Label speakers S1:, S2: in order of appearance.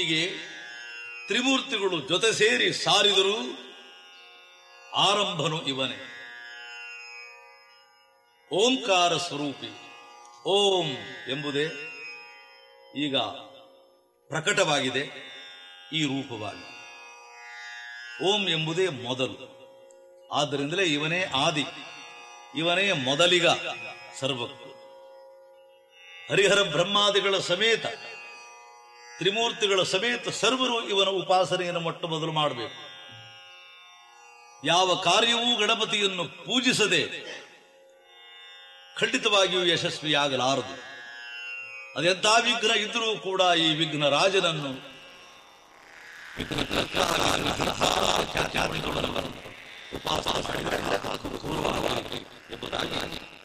S1: ಹೀಗೆ ತ್ರಿಮೂರ್ತಿಗಳು ಜೊತೆ ಸೇರಿ ಸಾರಿದರು ಆರಂಭನು ಇವನೇ ಓಂಕಾರ ಸ್ವರೂಪಿ ಓಂ ಎಂಬುದೇ ಈಗ ಪ್ರಕಟವಾಗಿದೆ ಈ ರೂಪವಾಗಿ ಓಂ ಎಂಬುದೇ ಮೊದಲು ಆದ್ದರಿಂದಲೇ ಇವನೇ ಆದಿ ಇವನೇ ಮೊದಲಿಗ ಸರ್ವಕ್ಕೂ ಹರಿಹರ ಬ್ರಹ್ಮಾದಿಗಳ ಸಮೇತ ತ್ರಿಮೂರ್ತಿಗಳ ಸಮೇತ ಸರ್ವರು ಇವನ ಉಪಾಸನೆಯನ್ನು ಮೊಟ್ಟ ಮೊದಲು ಮಾಡಬೇಕು ಯಾವ ಕಾರ್ಯವೂ ಗಣಪತಿಯನ್ನು ಪೂಜಿಸದೆ ಖಂಡಿತವಾಗಿಯೂ ಯಶಸ್ವಿಯಾಗಲಾರದು ಅದೆಂಥ ವಿಘ್ನ ಇದ್ರೂ ಕೂಡ ಈ ವಿಘ್ನ ರಾಜನನ್ನು
S2: ಉಪಾಸ ಮಾಡಿದರೆ ಎಂಬುದಾಗಿ